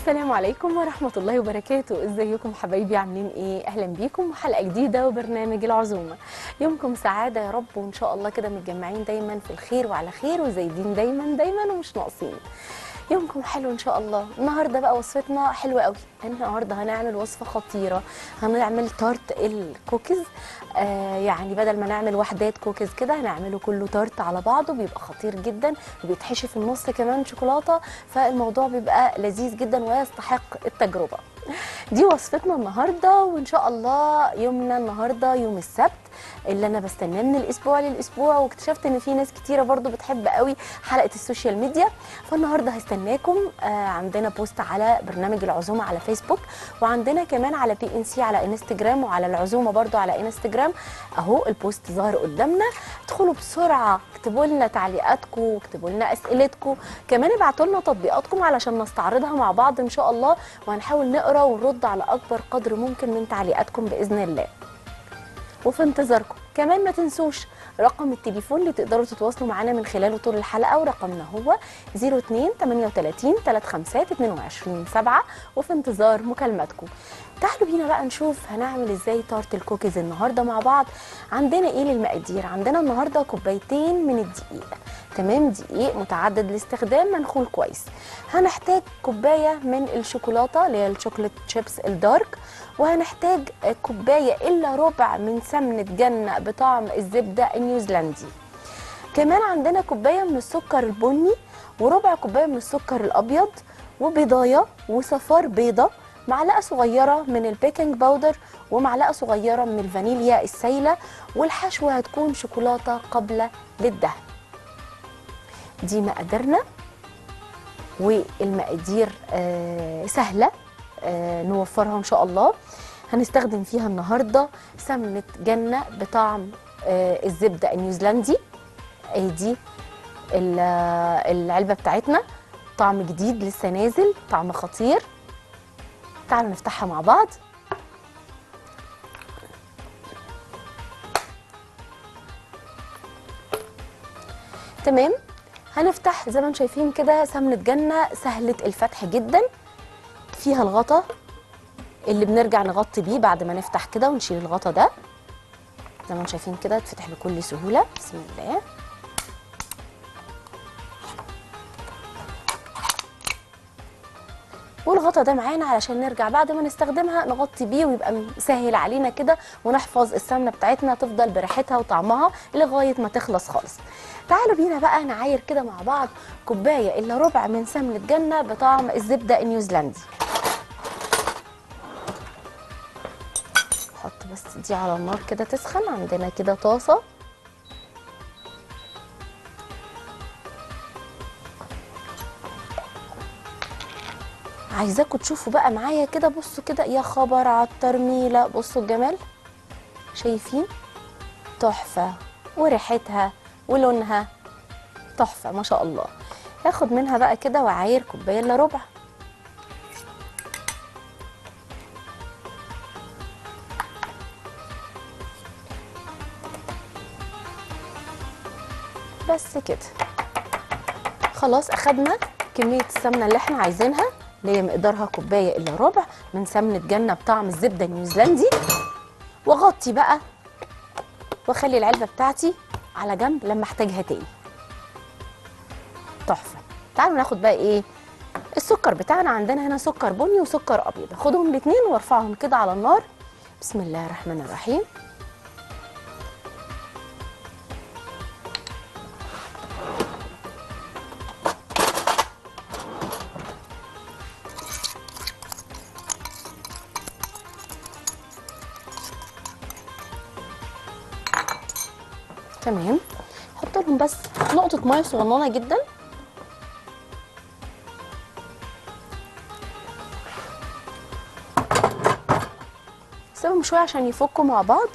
السلام عليكم ورحمة الله وبركاته ازيكم حبايبي عاملين ايه اهلا بيكم وحلقة جديدة وبرنامج العزومة يومكم سعادة يا رب وان شاء الله كده متجمعين دايما في الخير وعلى خير وزايدين دايما دايما ومش ناقصين يومكم حلو ان شاء الله النهارده بقى وصفتنا حلوه قوي النهارده هنعمل وصفه خطيره هنعمل تارت الكوكيز آه يعني بدل ما نعمل وحدات كوكيز كده هنعمله كله تارت على بعضه بيبقى خطير جدا وبيتحشي في النص كمان شوكولاته فالموضوع بيبقى لذيذ جدا ويستحق التجربه دي وصفتنا النهارده وان شاء الله يومنا النهارده يوم السبت اللي انا بستناه من الاسبوع للاسبوع واكتشفت ان في ناس كتيره برضو بتحب قوي حلقه السوشيال ميديا فالنهارده هستناكم آه عندنا بوست على برنامج العزومه على فيسبوك وعندنا كمان على بي ان سي على انستجرام وعلى العزومه برضو على انستجرام اهو البوست ظاهر قدامنا ادخلوا بسرعه اكتبوا لنا تعليقاتكم واكتبوا لنا اسئلتكم كمان ابعتوا لنا تطبيقاتكم علشان نستعرضها مع بعض ان شاء الله وهنحاول نقرا ونرد على اكبر قدر ممكن من تعليقاتكم باذن الله وفي انتظاركم كمان ما تنسوش رقم التليفون اللي تقدروا تتواصلوا معانا من خلاله طول الحلقه ورقمنا هو 02 38 35 22 7 وفي انتظار مكالماتكم تعالوا بينا بقى نشوف هنعمل ازاي تارت الكوكيز النهارده مع بعض عندنا ايه للمقادير عندنا النهارده كوبايتين من الدقيق تمام دقيق متعدد الاستخدام منخول كويس هنحتاج كوبايه من الشوكولاته اللي هي الشوكليت شيبس الدارك وهنحتاج كوبايه الا ربع من سمنه جنه بطعم الزبده النيوزيلندي كمان عندنا كوبايه من السكر البني وربع كوبايه من السكر الابيض وبيضايه وصفار بيضه معلقه صغيره من البيكنج باودر ومعلقه صغيره من الفانيليا السايله والحشوه هتكون شوكولاته قابله للدهن دي مقاديرنا والمقادير آه سهله آه نوفرها ان شاء الله هنستخدم فيها النهارده سمنه جنه بطعم آه الزبده النيوزيلندي دي العلبه بتاعتنا طعم جديد لسه نازل طعم خطير تعالوا نفتحها مع بعض تمام هنفتح زي ما انتم شايفين كده سمنه جنه سهله الفتح جدا فيها الغطا اللي بنرجع نغطي بيه بعد ما نفتح كده ونشيل الغطا ده زي ما انتم شايفين كده تفتح بكل سهوله بسم الله والغطا ده معانا علشان نرجع بعد ما نستخدمها نغطي بيه ويبقى مسهل علينا كده ونحفظ السمنه بتاعتنا تفضل بريحتها وطعمها لغايه ما تخلص خالص تعالوا بينا بقى نعاير كده مع بعض كوبايه الا ربع من سمنه جنه بطعم الزبده النيوزيلندي نحط بس دي على النار كده تسخن عندنا كده طاسه عايزاكم تشوفوا بقى معايا كده بصوا كده يا خبر على الترميله بصوا الجمال شايفين تحفه وريحتها ولونها تحفه ما شاء الله هاخد منها بقى كده وعاير كوبايه الا ربع بس كده خلاص اخدنا كميه السمنه اللي احنا عايزينها اللي هي مقدارها كوبايه الا ربع من سمنه جنه بطعم الزبده النيوزيلندي واغطي بقى واخلي العلبه بتاعتي على جنب لما احتاجها تاني تحفه تعالوا ناخد بقى ايه السكر بتاعنا عندنا هنا سكر بني وسكر ابيض اخدهم الاثنين وارفعهم كده على النار بسم الله الرحمن الرحيم تمام احط لهم بس نقطه ميه صغننه جدا سيبهم شويه عشان يفكوا مع بعض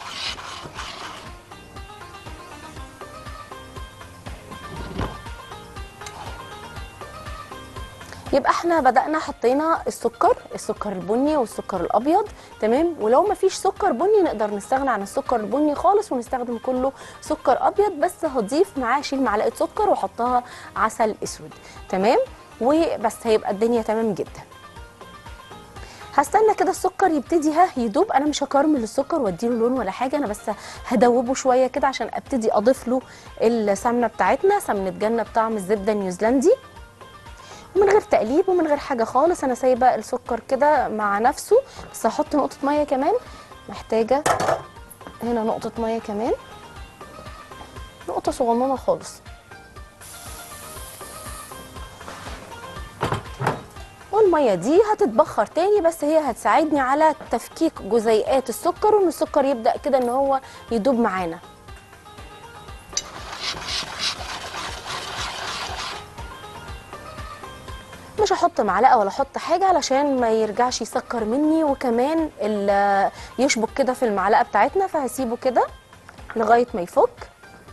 يبقى احنا بدأنا حطينا السكر السكر البني والسكر الابيض تمام ولو ما فيش سكر بني نقدر نستغنى عن السكر البني خالص ونستخدم كله سكر ابيض بس هضيف معاه اشيل معلقه سكر واحطها عسل اسود تمام وبس هيبقى الدنيا تمام جدا هستنى كده السكر يبتدي ها يدوب انا مش هكرمل السكر واديله لون ولا حاجه انا بس هدوبه شويه كده عشان ابتدي اضيف له السمنه بتاعتنا سمنه جنه بطعم الزبده النيوزيلندي ومن غير تقليب ومن غير حاجه خالص انا سايبه السكر كده مع نفسه بس هحط نقطه ميه كمان محتاجه هنا نقطه ميه كمان نقطه صغننه خالص والميه دي هتتبخر تاني بس هي هتساعدني على تفكيك جزيئات السكر وان السكر يبدا كده ان هو يدوب معانا مش هحط معلقه ولا احط حاجه علشان ما يرجعش يسكر مني وكمان ال- يشبك كده في المعلقه بتاعتنا فهسيبه كده لغايه ما يفك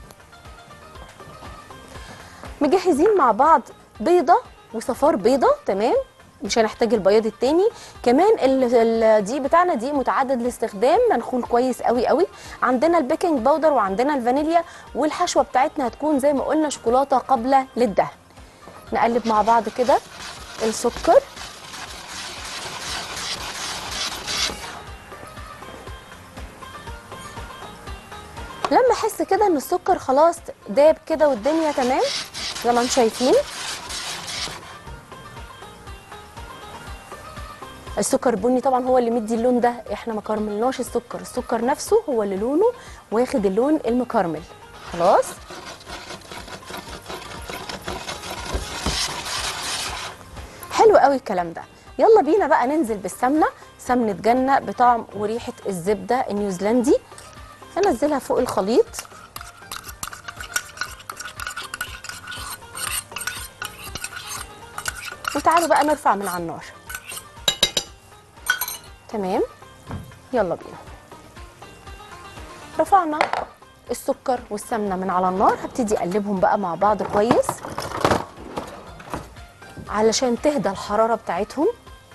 مجهزين مع بعض بيضه وصفار بيضه تمام مش هنحتاج البياض التاني كمان ال- الدقيق بتاعنا دقيق متعدد الاستخدام منخول كويس قوي قوي عندنا البيكنج باودر وعندنا الفانيليا والحشوه بتاعتنا هتكون زي ما قلنا شوكولاته قابله للدهن نقلب مع بعض كده السكر لما احس كده ان السكر خلاص داب كده والدنيا تمام زي ما انتم شايفين السكر البني طبعا هو اللي مدي اللون ده احنا ما كرملناش السكر السكر نفسه هو اللي لونه واخد اللون المكرمل خلاص حلو قوي الكلام ده يلا بينا بقى ننزل بالسمنه سمنه جنه بطعم وريحه الزبده النيوزيلندي هنزلها فوق الخليط وتعالوا بقى نرفع من على النار تمام يلا بينا رفعنا السكر والسمنه من على النار هبتدي اقلبهم بقى مع بعض كويس علشان تهدى الحراره بتاعتهم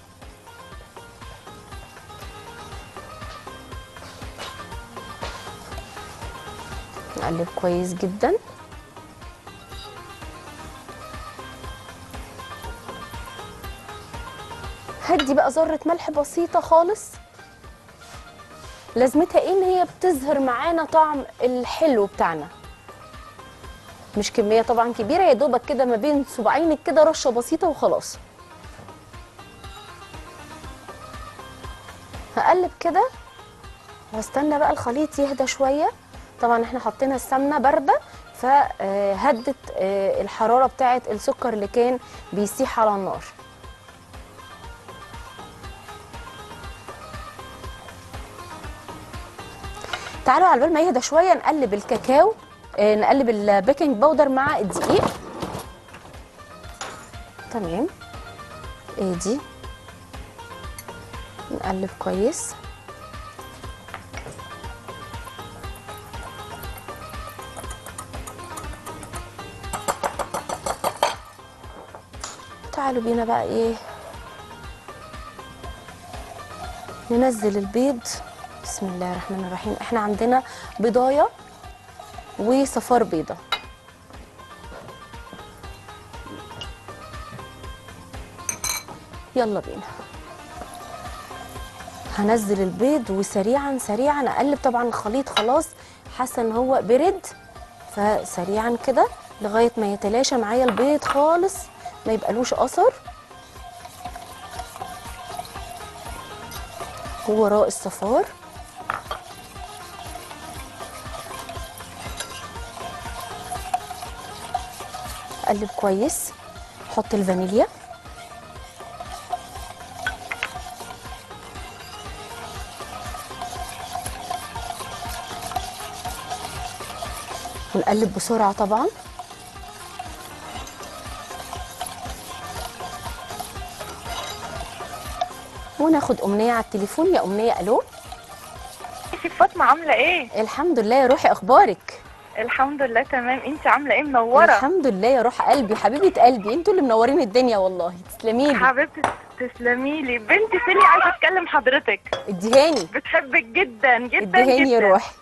نقلب كويس جدا هدي بقى ذره ملح بسيطه خالص لازمتها ايه ان هي بتظهر معانا طعم الحلو بتاعنا مش كميه طبعا كبيره يا دوبك كده ما بين صباعينك كده رشه بسيطه وخلاص هقلب كده واستنى بقى الخليط يهدى شويه طبعا احنا حطينا السمنه بارده فهدت الحراره بتاعه السكر اللي كان بيسيح على النار تعالوا على بال ما يهدى شويه نقلب الكاكاو آه، نقلب البيكنج باودر مع الدقيق تمام ادي نقلب كويس تعالوا بينا بقى ايه ننزل البيض بسم الله الرحمن الرحيم احنا عندنا بضايه وصفار بيضه يلا بينا هنزل البيض وسريعا سريعا اقلب طبعا الخليط خلاص حاسه ان هو برد فسريعا كده لغايه ما يتلاشى معايا البيض خالص ما يبقالوش اثر ووراء الصفار اقلب كويس احط الفانيليا ونقلب بسرعه طبعا وناخد امنيه على التليفون يا امنيه الو ست فاطمة عاملة ايه؟ الحمد لله يا روحي اخبارك الحمد لله تمام انت عاملة ايه منورة؟ الحمد لله يا روح قلبي حبيبه قلبي انتوا اللي منورين الدنيا والله تسلمي لي حبيبتي تسلمي لي بنتي سيلي عايزة اتكلم حضرتك اديهاني بتحبك جدا جدا اديهاني جدا يا روحي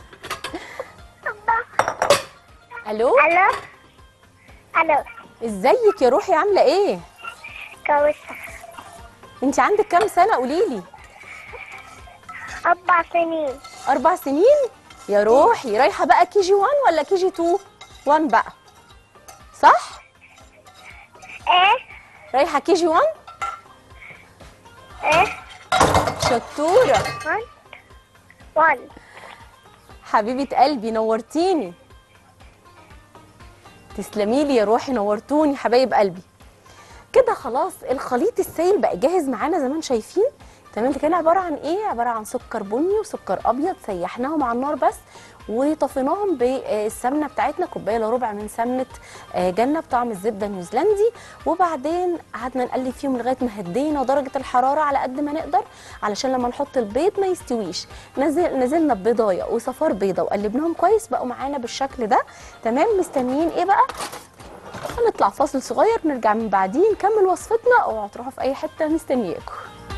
الو الو الو ازيك يا روحي عامله ايه كوسه انت عندك كام سنه قولي لي أربع سنين اربع سنين يا روحي رايحه بقى كي جي 1 ولا كي جي 2 1 بقى صح إيه رايحه كي جي 1 إيه شطوره وان وان حبيبه قلبي نورتيني تسلمي لي يا روحي نورتوني حبايب قلبي كده خلاص الخليط السائل بقى جاهز معانا زي ما انتم شايفين تمام ده كان عباره عن ايه عباره عن سكر بني وسكر ابيض سيحناهم على النار بس وطفيناهم بالسمنه بتاعتنا كوبايه الا ربع من سمنه آه، جنه بطعم الزبده النيوزيلندي وبعدين قعدنا نقلب فيهم لغايه ما هدينا درجه الحراره على قد ما نقدر علشان لما نحط البيض ما يستويش نزل نزلنا ببيضايه وصفار بيضه وقلبناهم كويس بقوا معانا بالشكل ده تمام مستنيين ايه بقى هنطلع فاصل صغير نرجع من بعدين نكمل وصفتنا اوعوا تروحوا في اي حته مستنياكم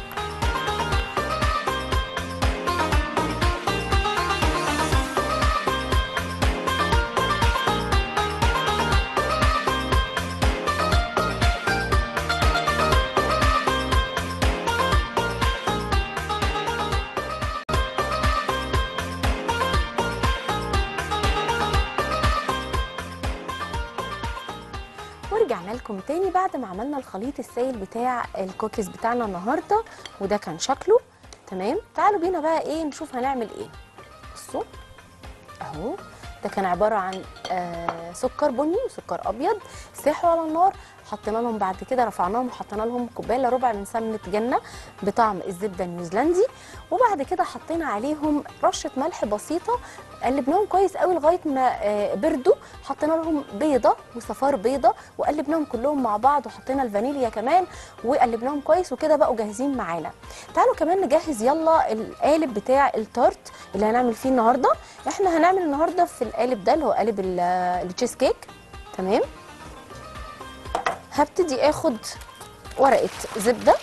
ورجعنا لكم تاني بعد ما عملنا الخليط السائل بتاع الكوكيز بتاعنا النهارده وده كان شكله تمام تعالوا بينا بقى ايه نشوف هنعمل ايه بصوا اهو ده كان عباره عن آه سكر بني وسكر ابيض ساحوا على النار حطينا لهم بعد كده رفعناهم وحطينا لهم كوبايه الا ربع من سمنه جنه بطعم الزبده النيوزيلندي وبعد كده حطينا عليهم رشه ملح بسيطه قلبناهم كويس قوي لغايه ما آه، بردوا حطينا لهم بيضه وصفار بيضه وقلبناهم كلهم مع بعض وحطينا الفانيليا كمان وقلبناهم كويس وكده بقوا جاهزين معانا تعالوا كمان نجهز يلا القالب بتاع التارت اللي هنعمل فيه النهارده احنا هنعمل النهارده في القالب ده اللي هو قالب ال- التشيز كيك تمام هبتدي اخد ورقه زبده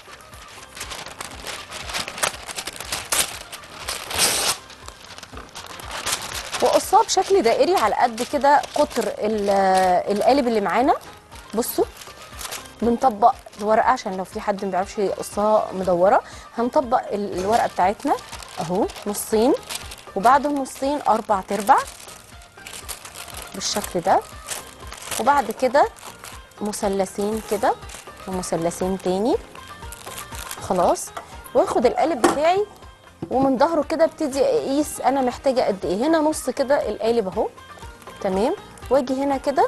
واقصها بشكل دائري على قد كده قطر ال- القالب اللي معانا بصوا بنطبق الورقه عشان لو في حد ما بيعرفش يقصها مدوره هنطبق ال- الورقه بتاعتنا اهو نصين وبعد النصين اربع تربع بالشكل ده وبعد كده مثلثين كده ومثلثين تاني خلاص واخد القالب بتاعي ومن ظهره كده ابتدي اقيس انا محتاجه قد ايه هنا نص كده القالب اهو تمام واجي هنا كده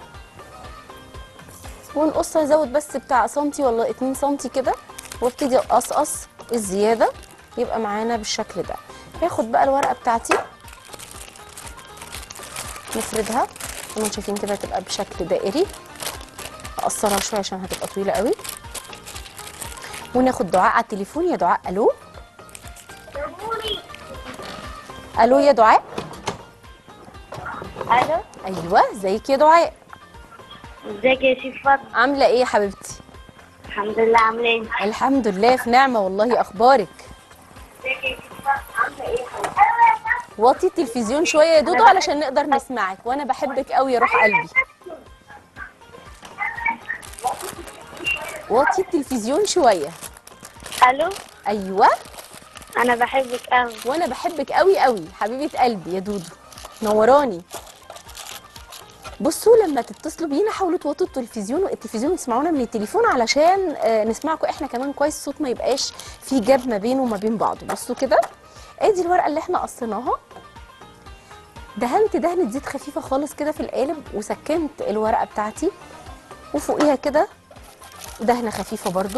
ونقص ازود بس بتاع سنتي ولا 2 سنتي كده وابتدي اقصقص الزياده يبقى معانا بالشكل ده هاخد بقى الورقه بتاعتي نفردها زي ما انتم شايفين كده تبقى بشكل دائري اقصرها شويه عشان هتبقى طويله قوي وناخد دعاء على التليفون يا دعاء الو الو يا دعاء ألو ايوه ازيك يا دعاء ازيك يا شيف فاطمة عامله ايه يا حبيبتي الحمد لله عاملة ايه؟ الحمد لله في نعمه والله اخبارك ازيك يا شيف فاطمة عاملة ايه؟ وطي التلفزيون شويه يا دودو علشان نقدر نسمعك وانا بحبك قوي يا روح قلبي وطي التلفزيون شويه ألو ايوه أنا بحبك أوي وانا بحبك قوي قوي حبيبه قلبي يا دودو نوراني بصوا لما تتصلوا بينا حاولوا توطوا التلفزيون التلفزيون وتسمعونا من التليفون علشان آه، نسمعكم احنا كمان كويس الصوت ما يبقاش في جاب ما بينه وما بين بعضه بصوا كده ادي الورقه اللي احنا قصيناها دهنت دهنه زيت خفيفه خالص كده في القالب وسكنت الورقه بتاعتي وفوقيها كده دهنه خفيفه برضو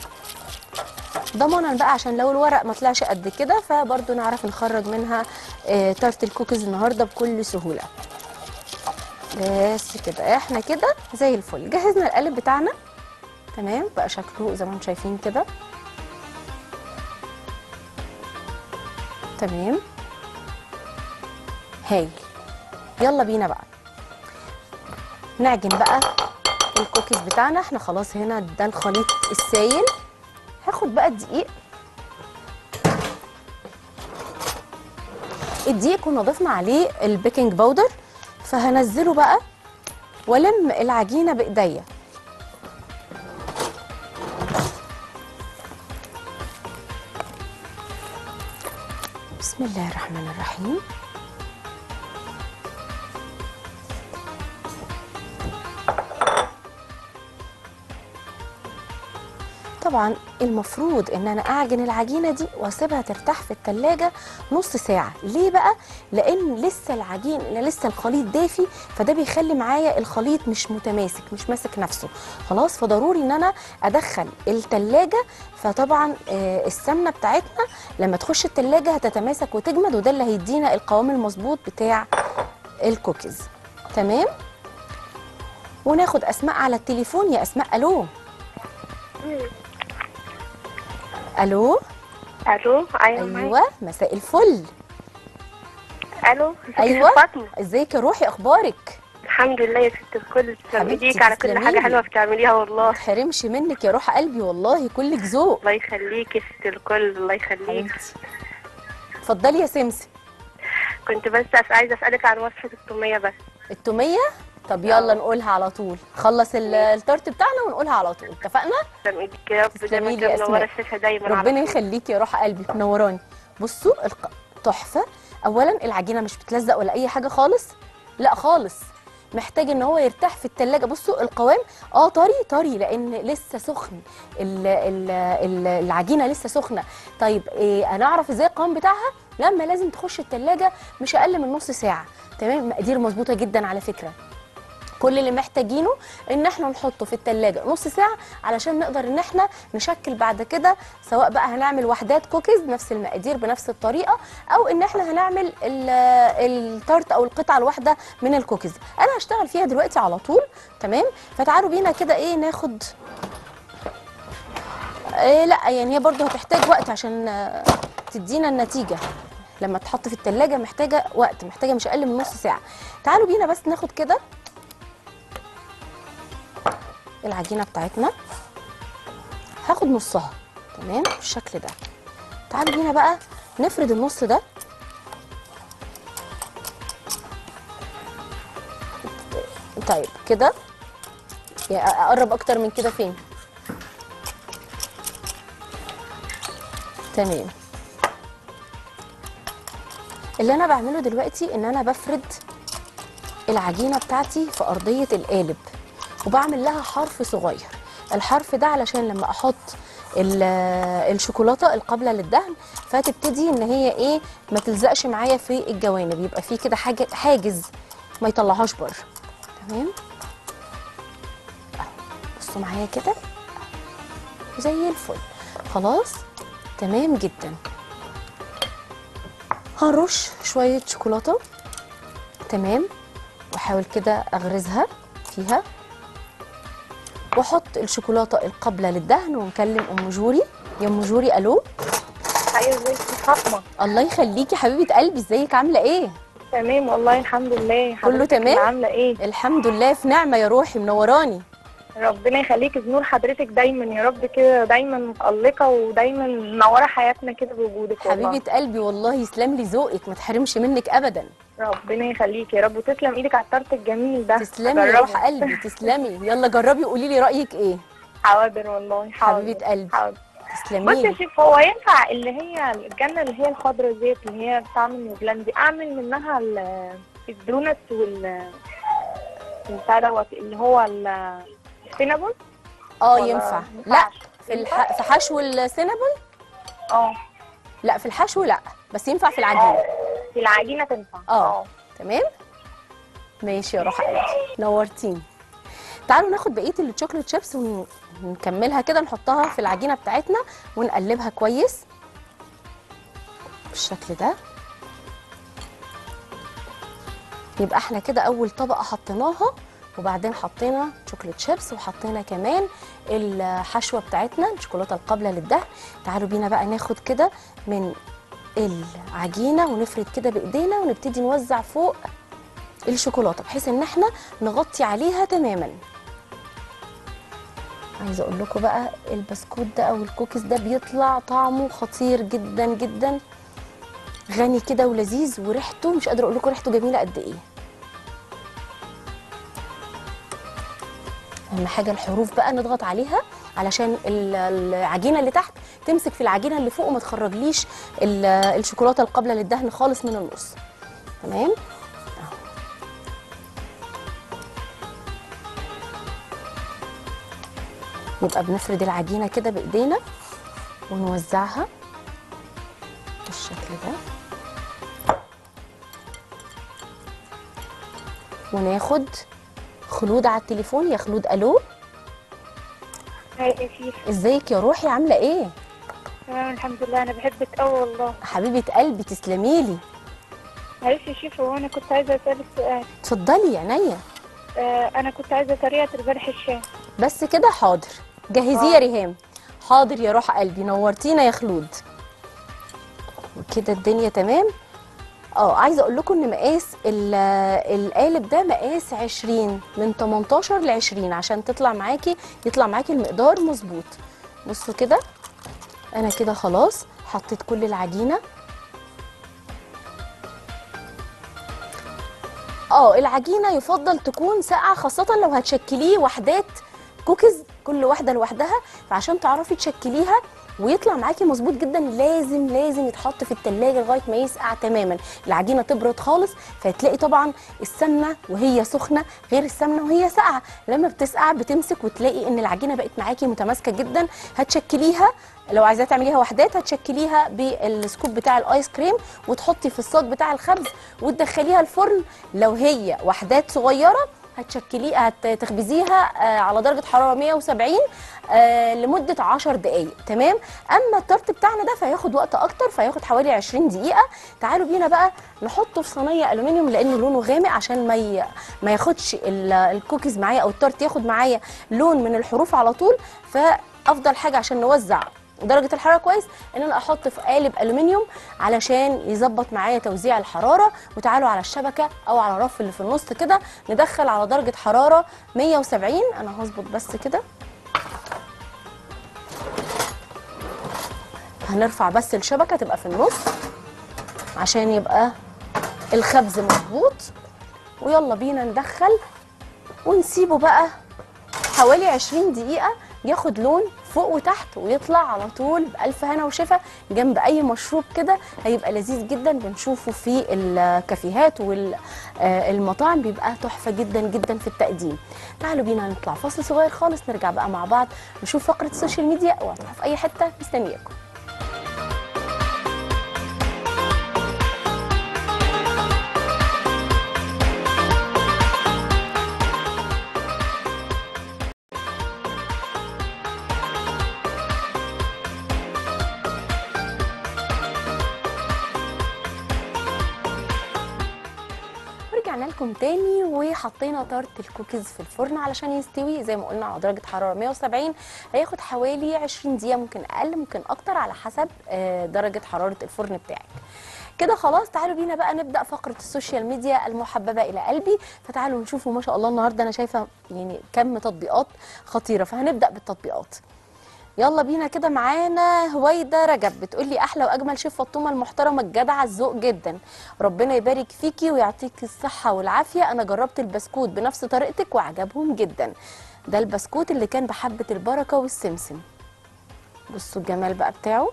ضمنا بقى عشان لو الورق ما طلعش قد كده فبرضو نعرف نخرج منها آه، تارت الكوكيز النهارده بكل سهوله بس كده احنا كده زي الفل جهزنا القالب بتاعنا تمام بقى شكله زي ما انتم شايفين كده تمام هايل يلا بينا بقى نعجن بقى الكوكيز بتاعنا احنا خلاص هنا ده الخليط السايل هاخد بقى الدقيق الدقيق كنا ضفنا عليه البيكنج باودر فهنزله بقى والم العجينه بايديا بسم الله الرحمن الرحيم طبعا المفروض ان انا اعجن العجينه دي واسيبها ترتاح في التلاجة نص ساعه ليه بقى لان لسه العجين لسه الخليط دافي فده بيخلي معايا الخليط مش متماسك مش ماسك نفسه خلاص فضروري ان انا ادخل التلاجة فطبعا آه، السمنه بتاعتنا لما تخش التلاجة هتتماسك وتجمد وده اللي هيدينا القوام المظبوط بتاع الكوكيز تمام وناخد اسماء على التليفون يا اسماء الو الو الو ايوه معاكي. ايوه مساء الفل الو ازيك يا ايوه فاطمه ازيك يا روحي اخبارك الحمد لله يا ست الكل تسلم حبيبتي، ايديك على كل تسلميلي. حاجه حلوه بتعمليها والله ما تحرمش منك يا روح قلبي والله كلك ذوق الله يخليك يا ست الكل الله يخليك حبيبتي اتفضلي يا سمسم كنت بس أس- عايزه اسالك عن وصفه التوميه بس التوميه طب يلا نقولها على طول خلص ال- التورت بتاعنا ونقولها على طول اتفقنا تسلم ايديك يا رب تسلمي دايما لي كده يا منوره أسماء. الشاشه دايما على ربنا طول. يخليكي يا روح قلبي منوراني بصوا الق- تحفه اولا العجينه مش بتلزق ولا اي حاجه خالص لا خالص محتاج ان هو يرتاح في التلاجة بصوا القوام اه طري طري لان لسه سخن ال ال ال العجينه لسه سخنه طيب إيه انا اعرف ازاي القوام بتاعها لما لازم تخش التلاجة مش اقل من نص ساعه تمام مقادير مظبوطه جدا على فكره كل اللي محتاجينه ان احنا نحطه في التلاجة نص ساعة علشان نقدر ان احنا نشكل بعد كده سواء بقى هنعمل وحدات كوكيز نفس المقادير بنفس الطريقة او ان احنا هنعمل ال- التارت او القطعة الواحدة من الكوكيز انا هشتغل فيها دلوقتي على طول تمام فتعالوا بينا كده ايه ناخد إيه لا يعني هي برضو هتحتاج وقت عشان آه، تدينا النتيجة لما تحط في التلاجة محتاجة وقت محتاجة مش أقل من نص ساعة تعالوا بينا بس ناخد كده العجينه بتاعتنا هاخد نصها تمام بالشكل ده تعالوا بينا بقى نفرد النص ده طيب كده يعني اقرب اكتر من كده فين تمام اللي انا بعمله دلوقتي ان انا بفرد العجينه بتاعتي في ارضيه القالب وبعمل لها حرف صغير الحرف ده علشان لما احط ال- الشوكولاته القابله للدهن فتبتدي ان هي ايه ما تلزقش معايا في الجوانب يبقى في كده حاجه حاجز ما يطلعهاش بره تمام أهو. بصوا معايا كده زي الفل خلاص تمام جدا هنرش شويه شوكولاته تمام واحاول كده اغرزها فيها واحط الشوكولاته القابله للدهن ونكلم ام جوري يا ام جوري الو ايوه ازيك يا فاطمه الله يخليكي حبيبه قلبي ازيك عامله ايه تمام والله الحمد لله كله حضرتك تمام؟ عامله ايه الحمد لله في نعمه يا روحي منوراني ربنا يخليك بنور حضرتك دايما يا رب كده دايما متألقة ودايما منورة حياتنا كده بوجودك والله حبيبه قلبي والله يسلم لي ذوقك ما تحرمش منك ابدا ربنا يخليك يا رب وتسلم ايدك على التارت الجميل ده تسلمي يا هجربه. روح قلبي تسلمي يلا جربي قولي لي رايك ايه حاضر والله حاضر حبيبه قلبي حاضر بص تسلمي يا لي شيف هو ينفع اللي هي الجنة اللي هي الخضراء ديت اللي هي بتعمل نيوزيلاند دي اعمل منها ال- الدونت وال بتاع دوت اللي هو ال- السينابون اه ولا ينفع ما لا ينفعش؟ في الح... في حشو السينابون اه لا في الحشو لا بس ينفع في العجينه في العجينة تنفع اه تمام ماشي يا روح قلبي نورتيني تعالوا ناخد بقيه الشوكليت شيبس ون- ونكملها كده نحطها في العجينه بتاعتنا ونقلبها كويس بالشكل ده يبقى احنا كده اول طبقه حطيناها وبعدين حطينا شوكليت شيبس وحطينا كمان الحشوه بتاعتنا الشوكولاته القابله للدهن تعالوا بينا بقى ناخد كده من العجينه ونفرد كده بايدينا ونبتدي نوزع فوق الشوكولاته بحيث ان احنا نغطي عليها تماما عايزه اقول لكم بقى البسكوت ده او الكوكيز ده بيطلع طعمه خطير جدا جدا غني كده ولذيذ وريحته مش قادره اقول لكم ريحته جميله قد ايه اهم حاجه الحروف بقى نضغط عليها علشان ال- العجينه اللي تحت تمسك في العجينه اللي فوق وما تخرجليش ال- الشوكولاته القابله للدهن خالص من النص تمام أهو. يبقى بنفرد العجينه كده بايدينا ونوزعها بالشكل ده وناخد خلود على التليفون يا خلود الو هاي يا شيف ازيك يا روحي عامله ايه تمام الحمد لله انا بحبك قوي والله حبيبه قلبي تسلميلي معلش يا شيف هو انا كنت عايزه اسالك سؤال اتفضلي يا عينيا آه انا كنت عايزه طريقه البلح الشام بس كده حاضر جهزيه يا ريهام حاضر يا روح قلبي نورتينا يا خلود وكده الدنيا تمام اه عايزه اقول لكم ان مقاس ال- القالب ده مقاس 20 من 18 ل 20 عشان تطلع معاكي يطلع معاكي المقدار مظبوط بصوا كده انا كده خلاص حطيت كل العجينه اه العجينه يفضل تكون ساقعه خاصه لو هتشكليه وحدات كوكيز كل واحده لوحدها فعشان تعرفي تشكليها ويطلع معاكي مظبوط جدا لازم لازم يتحط في التلاجة لغايه ما يسقع تماما العجينه تبرد خالص فهتلاقي طبعا السمنه وهي سخنه غير السمنه وهي ساقعه لما بتسقع بتمسك وتلاقي ان العجينه بقت معاكي متماسكه جدا هتشكليها لو عايزاها تعمليها وحدات هتشكليها بالسكوب بتاع الايس كريم وتحطي في الصاج بتاع الخبز وتدخليها الفرن لو هي وحدات صغيره هتشكليها هتخبزيها آه، على درجه حراره 170 آه، لمده 10 دقائق تمام اما التارت بتاعنا ده فهياخد وقت اكتر فهياخد حوالي 20 دقيقه تعالوا بينا بقى نحطه في صينيه الومنيوم لان لونه غامق عشان ما ي... ما ياخدش ال- الكوكيز معايا او التارت ياخد معايا لون من الحروف على طول فافضل حاجه عشان نوزع درجه الحراره كويس ان انا احط في قالب الومنيوم علشان يظبط معايا توزيع الحراره وتعالوا على الشبكه او على الرف اللي في النص كده ندخل على درجه حراره 170 انا هظبط بس كده هنرفع بس الشبكه تبقى في النص عشان يبقى الخبز مظبوط ويلا بينا ندخل ونسيبه بقى حوالي 20 دقيقة ياخد لون فوق وتحت ويطلع على طول بألف هنا وشفا جنب أي مشروب كده هيبقى لذيذ جدا بنشوفه في الكافيهات والمطاعم بيبقى تحفة جدا جدا في التقديم تعالوا بينا نطلع فاصل صغير خالص نرجع بقى مع بعض نشوف فقرة السوشيال ميديا اوعوا تروحوا في أي حتة مستنياكم ورجعنا لكم تاني وحطينا طارت الكوكيز في الفرن علشان يستوي زي ما قلنا على درجه حراره 170 هياخد حوالي 20 دقيقه ممكن اقل ممكن اكتر على حسب آه، درجه حراره الفرن بتاعك كده خلاص تعالوا بينا بقى نبدا فقره السوشيال ميديا المحببه الى قلبي فتعالوا نشوفوا ما شاء الله النهارده انا شايفه يعني كم تطبيقات خطيره فهنبدا بالتطبيقات يلا بينا كده معانا هويدا رجب بتقول لي احلى واجمل شيف فطومه المحترمه الجدعه الذوق جدا ربنا يبارك فيكي ويعطيك الصحه والعافيه انا جربت البسكوت بنفس طريقتك وعجبهم جدا ده البسكوت اللي كان بحبه البركه والسمسم بصوا الجمال بقى بتاعه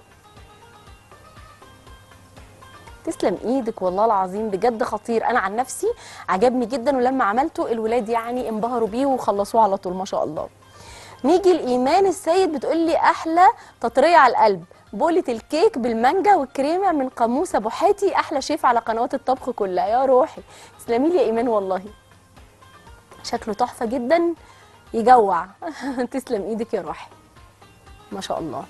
تسلم ايدك والله العظيم بجد خطير انا عن نفسي عجبني جدا ولما عملته الولاد يعني انبهروا بيه وخلصوه على طول ما شاء الله نيجي لايمان السيد بتقول لي احلى تطريه على القلب بولة الكيك بالمانجا والكريمه من قاموس ابو حاتي احلى شيف على قنوات الطبخ كلها يا روحي تسلمي لي يا ايمان والله شكله تحفه جدا يجوع تسلم ايدك يا روحي ما شاء الله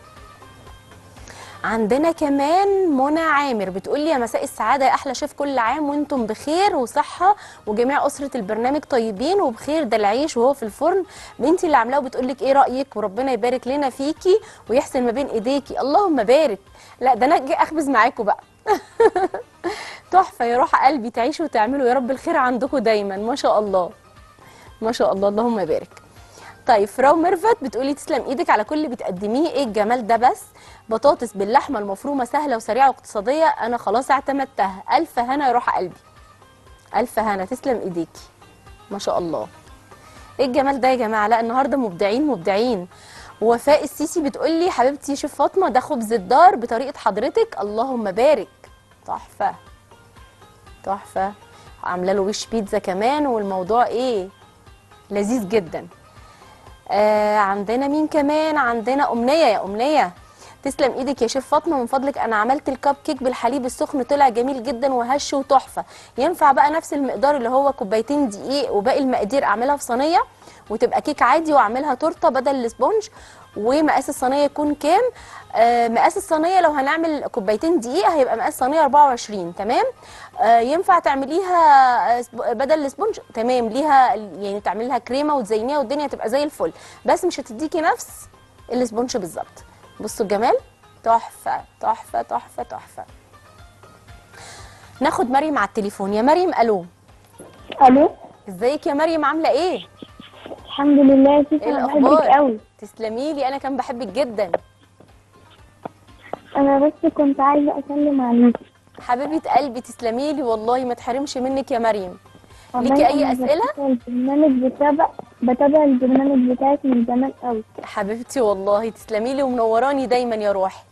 عندنا كمان منى عامر بتقول لي يا مساء السعاده يا احلى شيف كل عام وانتم بخير وصحه وجميع اسره البرنامج طيبين وبخير ده العيش وهو في الفرن بنتي اللي عاملاه وبتقول لك ايه رايك وربنا يبارك لنا فيكي ويحسن ما بين ايديكي اللهم بارك لا ده انا اجي اخبز معاكم بقى تحفه يا روح قلبي تعيشوا وتعملوا يا رب الخير عندكم دايما ما شاء الله ما شاء الله اللهم بارك طيب فراو ميرفت بتقولي تسلم ايدك على كل اللي بتقدميه ايه الجمال ده بس بطاطس باللحمه المفرومه سهله وسريعه واقتصاديه انا خلاص اعتمدتها الف هنا يا روح قلبي الف هنا تسلم ايديكي ما شاء الله ايه الجمال ده يا جماعه لا النهارده مبدعين مبدعين وفاء السيسي بتقول لي حبيبتي شيف فاطمه ده خبز الدار بطريقه حضرتك اللهم بارك تحفه تحفه عامله له وش بيتزا كمان والموضوع ايه لذيذ جدا آه عندنا مين كمان عندنا امنيه يا امنيه تسلم ايدك يا شيف فاطمه من فضلك انا عملت الكب كيك بالحليب السخن طلع جميل جدا وهش وتحفه ينفع بقى نفس المقدار اللي هو كوبايتين دقيق وباقي المقادير اعملها في صينيه وتبقى كيك عادي واعملها تورته بدل السبونج ومقاس الصينيه يكون كام آه مقاس الصينيه لو هنعمل كوبايتين دقيق هيبقى مقاس صينيه 24 تمام آه ينفع تعمليها آه، سب- بدل السبونج تمام ليها يعني تعملي لها كريمه وتزينيها والدنيا تبقى زي الفل بس مش هتديكي نفس السبونج بالظبط بصوا الجمال تحفه تحفه تحفه تحفه ناخد مريم على التليفون يا مريم الو الو ازيك يا مريم عامله ايه الحمد لله يا ستي ايه انا بحبك الاخبار قوي تسلمي لي انا كمان بحبك جدا انا بس كنت عايزه اسلم عليك حبيبه قلبي تسلمي لي والله ما تحرمش منك يا مريم والله ليكي أي أنا أسئلة؟ بتابع البرنامج بتابع بتابع البرنامج بتاعك من زمان قوي حبيبتي والله تسلمي لي ومنوراني دايما يا روحي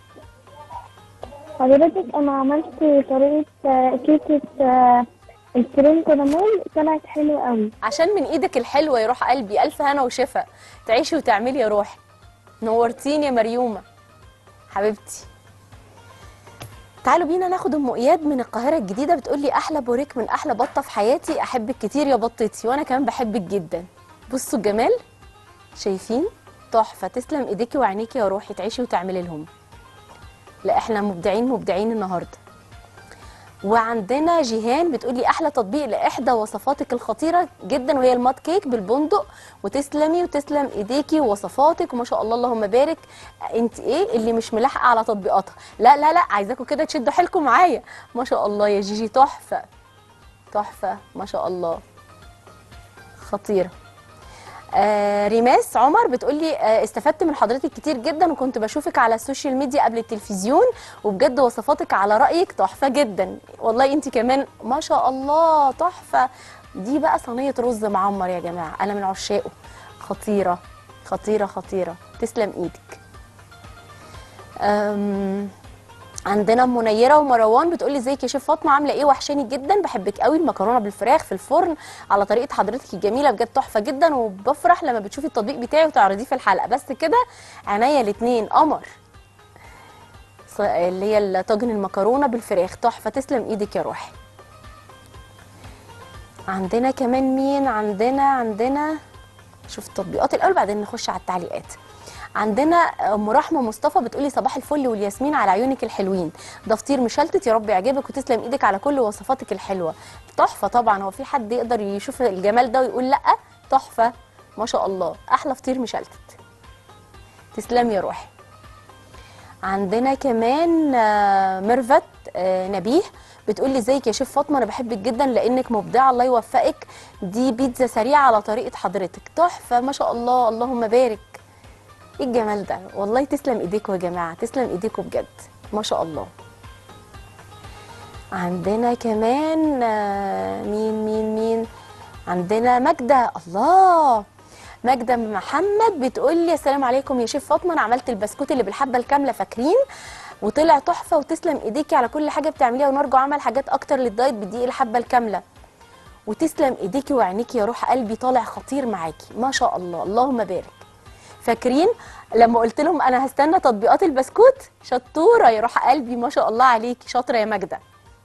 حضرتك انا عملت طريقه آه، كيكه آه، الكريم كراميل طلعت حلوه قوي عشان من ايدك الحلوه يا روح قلبي الف هنا وشفا تعيشي وتعملي يا روحي نورتيني يا مريومه حبيبتي تعالوا بينا ناخد ام اياد من القاهره الجديده بتقول لي احلى بوريك من احلى بطه في حياتي احبك كتير يا بطتي وانا كمان بحبك جدا بصوا الجمال شايفين تحفه تسلم ايديكي وعينيكي يا روحي تعيشي وتعملي لهم لا احنا مبدعين مبدعين النهارده وعندنا جيهان بتقولي احلى تطبيق لاحدى وصفاتك الخطيره جدا وهي المات كيك بالبندق وتسلمي وتسلم ايديكي ووصفاتك وما شاء الله اللهم بارك انت ايه اللي مش ملاحقه على تطبيقاتها لا لا لا عايزاكم كده تشدوا حيلكم معايا ما شاء الله يا جيجي تحفه تحفه ما شاء الله خطيره آه ريماس عمر بتقولي آه استفدت من حضرتك كتير جدا وكنت بشوفك على السوشيال ميديا قبل التلفزيون وبجد وصفاتك على رأيك تحفة جدا والله انت كمان ما شاء الله تحفة دي بقى صينية رز معمر يا جماعة أنا من عشاقه خطيرة خطيرة خطيرة تسلم إيدك أم عندنا ام منيره ومروان بتقولي ازيك يا شيف فاطمه عامله ايه وحشاني جدا بحبك قوي المكرونه بالفراخ في الفرن على طريقه حضرتك الجميله بجد تحفه جدا وبفرح لما بتشوفي التطبيق بتاعي وتعرضيه في الحلقه بس كده عينيا الاتنين قمر ص- اللي هي طاجن المكرونه بالفراخ تحفه تسلم ايدك يا روحي عندنا كمان مين عندنا عندنا شوف التطبيقات الاول بعدين نخش على التعليقات عندنا ام رحمه مصطفى بتقولي صباح الفل والياسمين على عيونك الحلوين ده فطير مشلتت يا رب يعجبك وتسلم ايدك على كل وصفاتك الحلوه تحفه طبعا هو في حد يقدر يشوف الجمال ده ويقول لا تحفه ما شاء الله احلى فطير مشلتت تسلم يا روحي عندنا كمان آه، ميرفت آه، نبيه بتقولي ازيك يا شيف فاطمه انا بحبك جدا لانك مبدعه الله يوفقك دي بيتزا سريعه على طريقه حضرتك تحفه ما شاء الله اللهم بارك ايه الجمال ده والله تسلم ايديكم يا جماعه تسلم ايديكم بجد ما شاء الله عندنا كمان آه، مين مين مين عندنا ماجدة الله ماجدة محمد بتقول لي السلام عليكم يا شيف فاطمه انا عملت البسكوت اللي بالحبه الكامله فاكرين وطلع تحفه وتسلم ايديكي على كل حاجه بتعمليها ونرجو عمل حاجات اكتر للدايت بدقيق الحبه الكامله وتسلم ايديكي وعينيكي يا روح قلبي طالع خطير معاكي ما شاء الله اللهم بارك فاكرين لما قلت لهم انا هستنى تطبيقات البسكوت شطوره يا روح قلبي ما شاء الله عليكي شاطره يا ماجده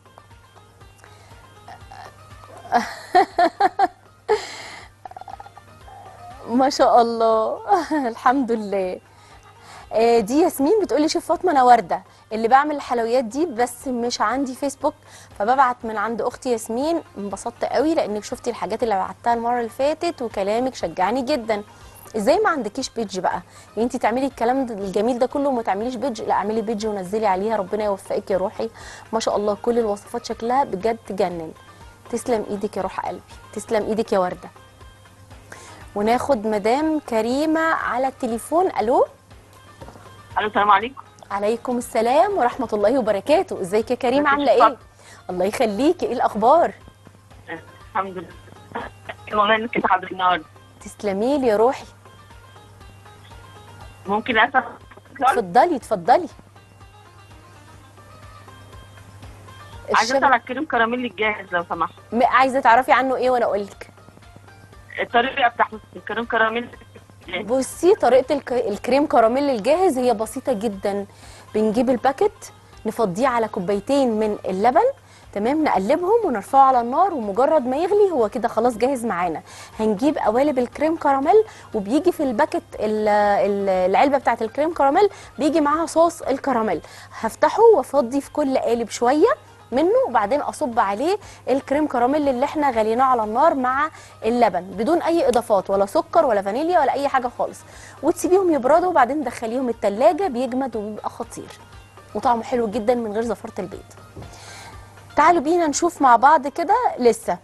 ما شاء الله الحمد لله آه، دي ياسمين بتقولي شوف فاطمه انا ورده اللي بعمل الحلويات دي بس مش عندي فيسبوك فببعت من عند اختي ياسمين انبسطت قوي لانك شفتي الحاجات اللي بعتها المره اللي فاتت وكلامك شجعني جدا ازاي ما عندكيش بيج بقى يعني انت تعملي الكلام ده الجميل ده كله وما تعمليش بيج لا اعملي بيج ونزلي عليها ربنا يوفقك يا روحي ما شاء الله كل الوصفات شكلها بجد تجنن تسلم ايدك يا روح قلبي تسلم ايدك يا ورده وناخد مدام كريمه على التليفون الو الو السلام عليكم عليكم السلام ورحمه الله وبركاته ازيك يا كريمه ازيك عامله يا ايه الله يخليكي ايه الاخبار الحمد لله والله انك كنت حاضر النهارده تسلمي لي يا روحي ممكن اسال اتفضلي اتفضلي عايزه الشب... اسال على الكريم كراميل الجاهز لو سمحت م- عايزه تعرفي عنه ايه وانا اقول لك الطريقه بتاعت الكريم كراميل بصي طريقه الك... الكريم كراميل الجاهز هي بسيطه جدا بنجيب الباكت نفضيه على كوبايتين من اللبن تمام نقلبهم ونرفعه على النار ومجرد ما يغلي هو كده خلاص جاهز معانا هنجيب قوالب الكريم كراميل وبيجي في الباكت ال- ال- العلبه بتاعه الكريم كراميل بيجي معاها صوص الكراميل هفتحه وافضي في كل قالب شويه منه وبعدين اصب عليه الكريم كراميل اللي احنا غليناه على النار مع اللبن بدون اي اضافات ولا سكر ولا فانيليا ولا اي حاجه خالص وتسيبيهم يبردوا وبعدين تدخليهم التلاجة بيجمد وبيبقى خطير وطعمه حلو جدا من غير زفاره البيض تعالوا بينا نشوف مع بعض كده لسه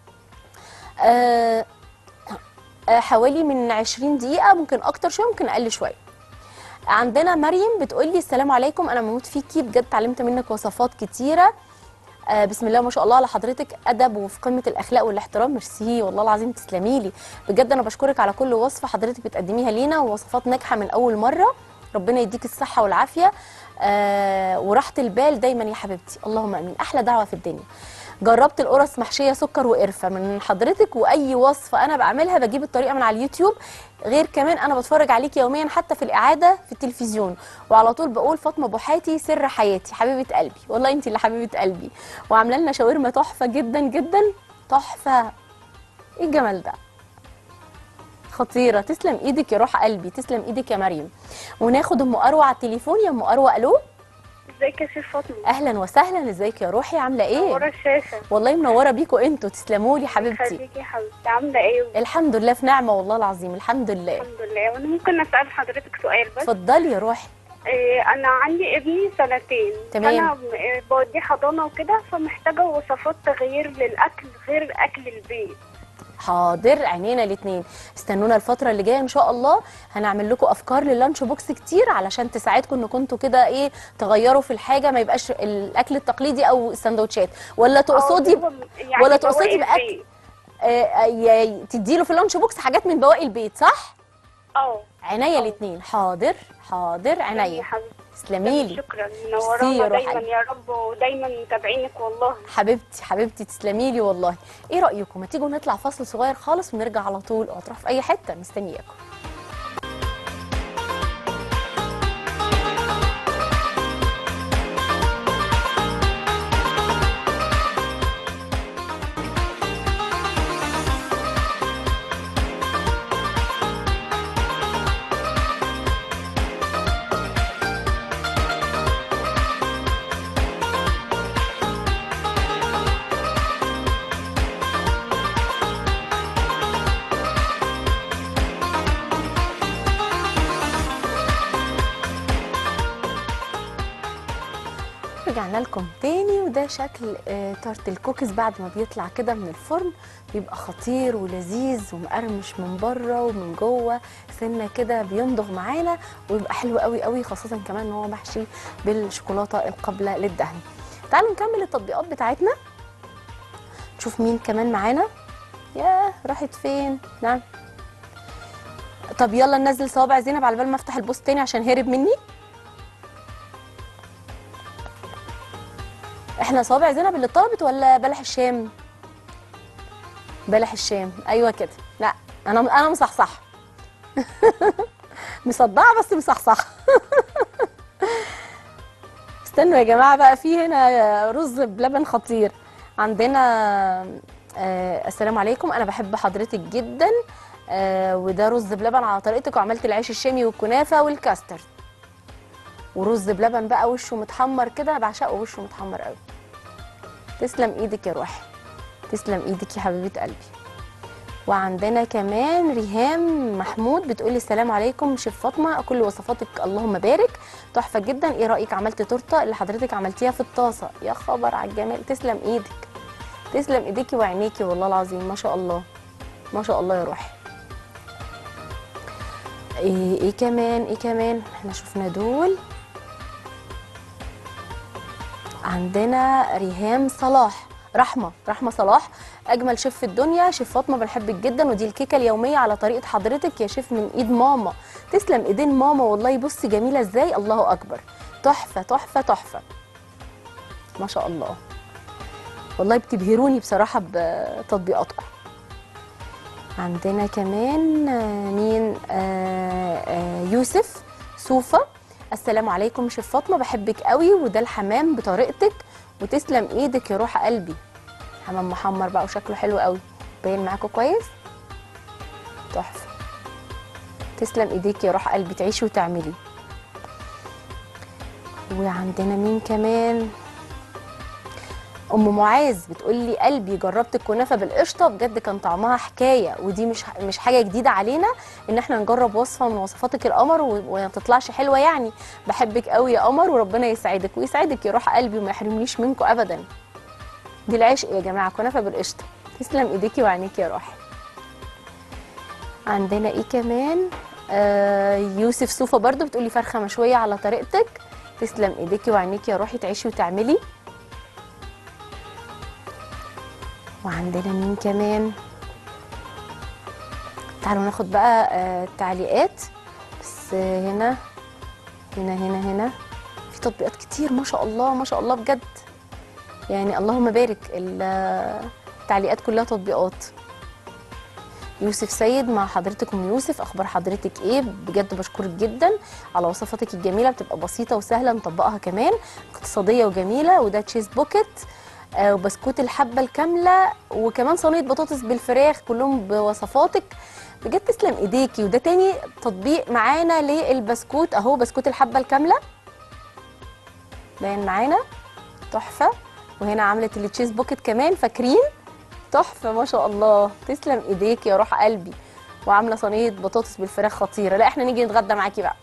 آه آه حوالي من 20 دقيقه ممكن اكتر شويه ممكن اقل شويه عندنا مريم بتقول لي السلام عليكم انا بموت فيكي بجد اتعلمت منك وصفات كتيره آه بسم الله ما شاء الله على حضرتك ادب وفي قمه الاخلاق والاحترام ميرسي والله العظيم تسلمي لي بجد انا بشكرك على كل وصفه حضرتك بتقدميها لينا ووصفات ناجحه من اول مره ربنا يديك الصحه والعافيه آه وراحه البال دايما يا حبيبتي اللهم امين احلى دعوه في الدنيا جربت القرص محشيه سكر وقرفه من حضرتك واي وصفه انا بعملها بجيب الطريقه من على اليوتيوب غير كمان انا بتفرج عليك يوميا حتى في الاعاده في التلفزيون وعلى طول بقول فاطمه بوحاتي سر حياتي حبيبه قلبي والله انت اللي حبيبه قلبي وعامله لنا شاورما تحفه جدا جدا تحفه ايه الجمال ده خطيره تسلم ايدك يا روح قلبي تسلم ايدك يا مريم وناخد ام اروى على التليفون يا ام اروى الو ازيك يا شيخ فاطمه اهلا وسهلا ازيك يا روحي عامله ورا ايه الشاشه والله منوره بيكوا انتوا تسلموا لي حبيبتي خليكي يا حبيبتي عامله ايه الحمد لله في نعمه والله العظيم الحمد لله الحمد لله وانا ممكن اسال حضرتك سؤال بس اتفضلي يا روحي إيه انا عندي ابني سنتين تمام. انا م- بوديه حضانه وكده فمحتاجه وصفات تغيير للاكل غير اكل البيت حاضر عينينا الاثنين استنونا الفتره اللي جايه ان شاء الله هنعمل لكم افكار للانش بوكس كتير علشان تساعدكم ان كنتوا كده ايه تغيروا في الحاجه ما يبقاش الاكل التقليدي او السندوتشات ولا تقصدي أو هو يعني ولا تقصدي بواقي بأكل؟ البيت. آه، ي- تديله في اللانش بوكس حاجات من بواقي البيت صح اه عينيا الاثنين حاضر حاضر يا عينيا حبيبتي تسلمي لي شكرا ميرسي يا منورانا روح دايما قلبي. يا رب ودايما متابعينك والله حبيبتي حبيبتي تسلمي لي والله ايه رايكم ما تيجوا نطلع فاصل صغير خالص ونرجع على طول او تروح في اي حته مستنياكم رجعنا لكم تاني وده شكل آه، تارت الكوكيز بعد ما بيطلع كده من الفرن بيبقى خطير ولذيذ ومقرمش من بره ومن جوه سنه كده بيمضغ معانا ويبقى حلو قوي قوي خاصه كمان ان هو محشي بالشوكولاته القابله للدهن تعالوا نكمل التطبيقات بتاعتنا نشوف مين كمان معانا ياه راحت فين نعم طب يلا ننزل صوابع زينب على بال ما افتح البوست تاني عشان هرب مني احنا صوابع زينب اللي طلبت ولا بلح الشام بلح الشام ايوه كده لا انا انا مصحصح مصدعه بس مصحصح استنوا يا جماعه بقى في هنا رز بلبن خطير عندنا آه السلام عليكم انا بحب حضرتك جدا آه وده رز بلبن على طريقتك وعملت العيش الشامي والكنافه والكاسترد ورز بلبن بقى وشه متحمر كده أنا بعشقه وشه متحمر قوي تسلم ايدك يا روحي تسلم ايدك يا حبيبه قلبي وعندنا كمان ريهام محمود بتقولي السلام عليكم شيف فاطمه كل وصفاتك اللهم بارك تحفه جدا ايه رايك عملت تورته اللي حضرتك عملتيها في الطاسه يا خبر على الجمال تسلم ايدك تسلم ايديكي وعينيكي والله العظيم ما شاء الله ما شاء الله يا روحي ايه ايه كمان ايه كمان احنا شفنا دول عندنا ريهام صلاح رحمه رحمه صلاح اجمل شيف في الدنيا شيف فاطمه بنحبك جدا ودي الكيكه اليوميه على طريقه حضرتك يا شيف من ايد ماما تسلم ايدين ماما والله بصي جميله ازاي الله اكبر تحفه تحفه تحفه ما شاء الله والله بتبهروني بصراحه بتطبيقاتكم عندنا كمان آه، مين آه، آه، يوسف صوفة السلام عليكم شيف فاطمه بحبك قوي وده الحمام بطريقتك وتسلم ايدك يا روح قلبي حمام محمر بقى وشكله حلو قوي باين معاكم كويس تحفه تسلم ايديك يا روح قلبي تعيشي وتعملي وعندنا مين كمان ام معاذ بتقول لي قلبي جربت الكنافه بالقشطه بجد كان طعمها حكايه ودي مش مش حاجه جديده علينا ان احنا نجرب وصفه من وصفاتك القمر و- وما تطلعش حلوه يعني بحبك قوي يا قمر وربنا يسعدك ويسعدك يا روح قلبي وما يحرمنيش منكم ابدا دي العشق يا جماعه كنافه بالقشطه تسلم ايديكي وعينيكي يا روحي عندنا ايه كمان آه يوسف صوفه برضو بتقولي فرخه مشويه على طريقتك تسلم ايديكي وعينيكي يا روحي تعيشي وتعملي وعندنا مين كمان تعالوا ناخد بقى آه التعليقات بس آه هنا هنا هنا هنا في تطبيقات كتير ما شاء الله ما شاء الله بجد يعني اللهم بارك ال- التعليقات كلها تطبيقات يوسف سيد مع حضرتك ام يوسف اخبار حضرتك ايه بجد بشكرك جدا على وصفاتك الجميله بتبقى بسيطه وسهله نطبقها كمان اقتصاديه وجميله وده تشيز بوكيت آه، وبسكوت الحبه الكامله وكمان صينيه بطاطس بالفراخ كلهم بوصفاتك بجد تسلم ايديكي وده تاني تطبيق معانا للبسكوت اهو بسكوت الحبه الكامله باين معانا تحفه وهنا عملت التشيز بوكيت كمان فاكرين تحفه ما شاء الله تسلم ايديك يا روح قلبي وعامله صينيه بطاطس بالفراخ خطيره لا احنا نيجي نتغدى معاكي بقى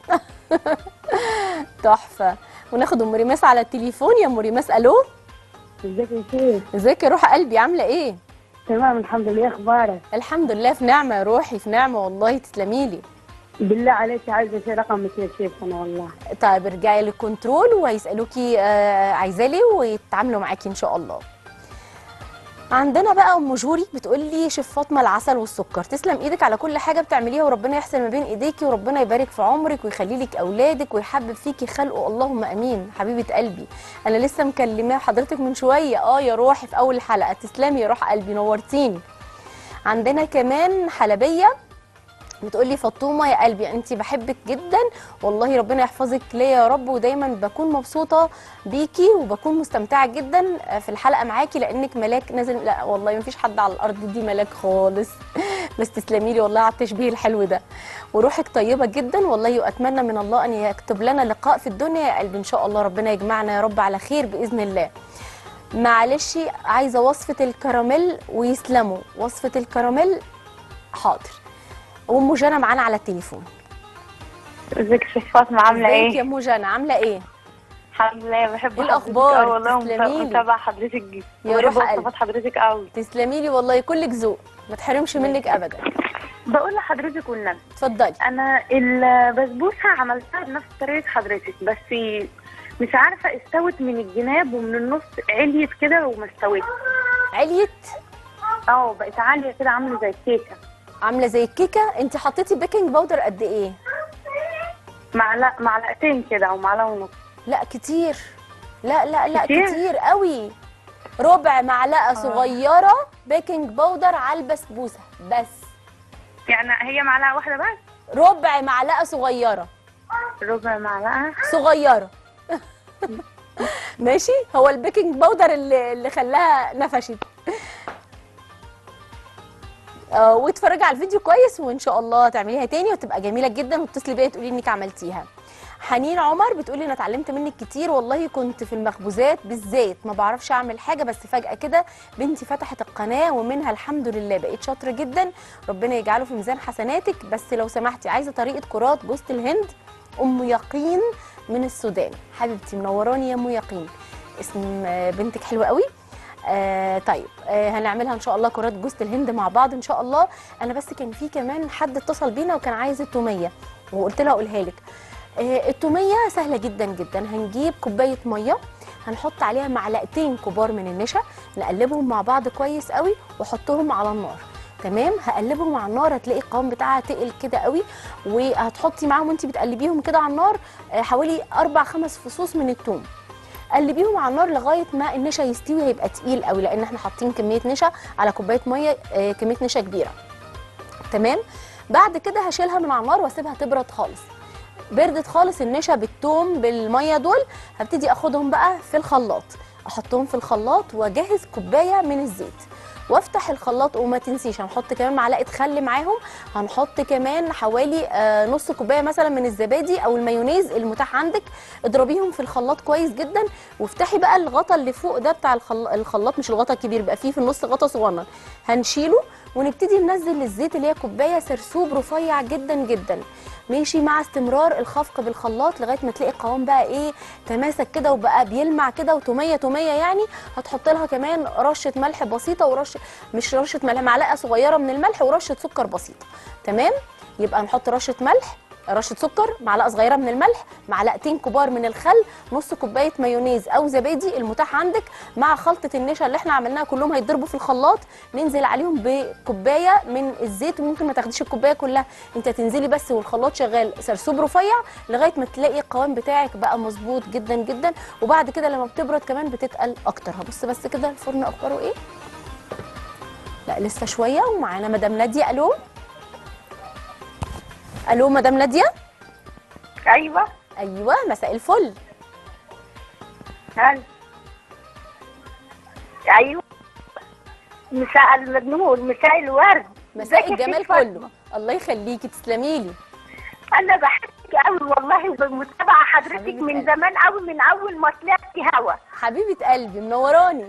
تحفه وناخد ام ريماس على التليفون يا ام ريماس الو ازيك يا شيخ ازيك يا روح قلبي عامله ايه تمام الحمد لله اخبارك الحمد لله في نعمه يا روحي في نعمه والله تسلمي لي بالله عليك عايزه شيء رقمك يا شيخ انا والله طيب ارجعي للكنترول وهيسالوكي آه عايزاه ليه ويتعاملوا معاكي ان شاء الله عندنا بقى ام جوري بتقول لي شيف فاطمه العسل والسكر تسلم ايدك على كل حاجه بتعمليها وربنا يحسن ما بين ايديكي وربنا يبارك في عمرك ويخلي لك اولادك ويحبب فيكي خلقه اللهم امين حبيبه قلبي انا لسه مكلمه حضرتك من شويه اه يا روحي في اول الحلقه تسلمي يا روح قلبي نورتيني عندنا كمان حلبيه بتقولي فطومه يا قلبي انت بحبك جدا والله ربنا يحفظك ليا يا رب ودايما بكون مبسوطه بيكي وبكون مستمتعه جدا في الحلقه معاكي لانك ملاك نازل لا والله مفيش حد على الارض دي ملاك خالص بس تسلمي لي والله على التشبيه الحلو ده وروحك طيبه جدا والله واتمنى من الله ان يكتب لنا لقاء في الدنيا يا قلبي ان شاء الله ربنا يجمعنا يا رب على خير باذن الله معلش عايزه وصفه الكراميل ويسلموا وصفه الكراميل حاضر وام جنى معانا على التليفون ازيك يا شيخ فاطمه عامله ازيك ايه يا ام جنى عامله ايه الحمد لله بحب ايه حضرتك الأخبار؟ أوي والله تسلميلي. ومتابعه حضرتك يا روح وبحب قلبي. وصفات حضرتك قوي تسلمي لي والله كلك ذوق ما تحرمش منك ابدا بقول لحضرتك والنبي اتفضلي انا البسبوسه عملتها بنفس طريقه حضرتك بس مش عارفه استوت من الجناب ومن النص عليت كده وما استوتش عليت اه بقت عاليه كده عامله زي الكيكه عامله زي الكيكه انت حطيتي بيكنج باودر قد ايه معلقه معلقتين كده او معلقه ونص لا كتير لا لا لا كتير؟ كتير قوي ربع معلقه صغيره بيكنج باودر على البسبوسه بس يعني هي معلقه واحده بس ربع معلقه صغيره ربع معلقه صغيره ماشي هو البيكنج باودر اللي اللي خلاها نفشت آه واتفرجي على الفيديو كويس وان شاء الله تعمليها تاني وتبقى جميله جدا واتصلي بيا تقولي انك عملتيها حنين عمر بتقولي انا اتعلمت منك كتير والله كنت في المخبوزات بالذات ما بعرفش اعمل حاجه بس فجاه كده بنتي فتحت القناه ومنها الحمد لله بقيت شاطره جدا ربنا يجعله في ميزان حسناتك بس لو سمحتي عايزه طريقه كرات جوز الهند ام يقين من السودان حبيبتي منوراني يا ام يقين اسم آه، بنتك حلو قوي آه طيب آه هنعملها ان شاء الله كرات جوز الهند مع بعض ان شاء الله انا بس كان في كمان حد اتصل بينا وكان عايز التوميه وقلت لها اقولها لك آه التوميه سهله جدا جدا هنجيب كوبايه ميه هنحط عليها معلقتين كبار من النشا نقلبهم مع بعض كويس قوي واحطهم على النار تمام هقلبهم على النار هتلاقي القوام بتاعها تقل كده قوي وهتحطي معاهم وانت بتقلبيهم كده على النار آه، حوالي اربع خمس فصوص من الثوم قلبيهم على النار لغايه ما النشا يستوي هيبقى تقيل قوي لان احنا حاطين كميه نشا على كوبايه ميه آه، كميه نشا كبيره تمام بعد كده هشيلها من على النار واسيبها تبرد خالص بردت خالص النشا بالثوم بالميه دول هبتدي اخدهم بقى في الخلاط احطهم في الخلاط واجهز كوبايه من الزيت وافتح الخلاط وما تنسيش هنحط كمان معلقه خل معاهم هنحط كمان حوالي آه، نص كوبايه مثلا من الزبادي او المايونيز المتاح عندك اضربيهم في الخلاط كويس جدا وافتحي بقى الغطا اللي فوق ده بتاع الخل- الخلاط مش الغطا الكبير بيبقى فيه في النص غطا صغنن هنشيله ونبتدي ننزل الزيت اللي هي كوبايه سرسوب رفيع جدا جدا ماشي مع استمرار الخفق بالخلاط لغايه ما تلاقي القوام بقى ايه تماسك كده وبقى بيلمع كده وتوميه توميه يعني هتحط لها كمان رشه ملح بسيطه ورشه مش رشه ملح معلقه صغيره من الملح ورشه سكر بسيطه تمام يبقى نحط رشه ملح رشه سكر معلقه صغيره من الملح معلقتين كبار من الخل نص كوبايه مايونيز او زبادي المتاح عندك مع خلطه النشا اللي احنا عملناها كلهم هيتضربوا في الخلاط ننزل عليهم بكوبايه من الزيت وممكن ما تاخديش الكوبايه كلها انت تنزلي بس والخلاط شغال سرسوب رفيع لغايه ما تلاقي القوام بتاعك بقى مظبوط جدا جدا وبعد كده لما بتبرد كمان بتتقل اكتر هبص بس كده الفرن اخباره ايه لا لسه شويه ومعانا مدام ناديه الو الو مدام ناديه ايوه ايوه مساء الفل هل ايوه مساء النور مساء الورد مساء ازيك يا الجمال ست فاطمة؟ كله الله يخليكي تسلمي لي انا بحبك قوي والله ومتابعه حضرتك حبيبة من قلبي. زمان قوي من اول ما طلعتي هوا حبيبه قلبي منوراني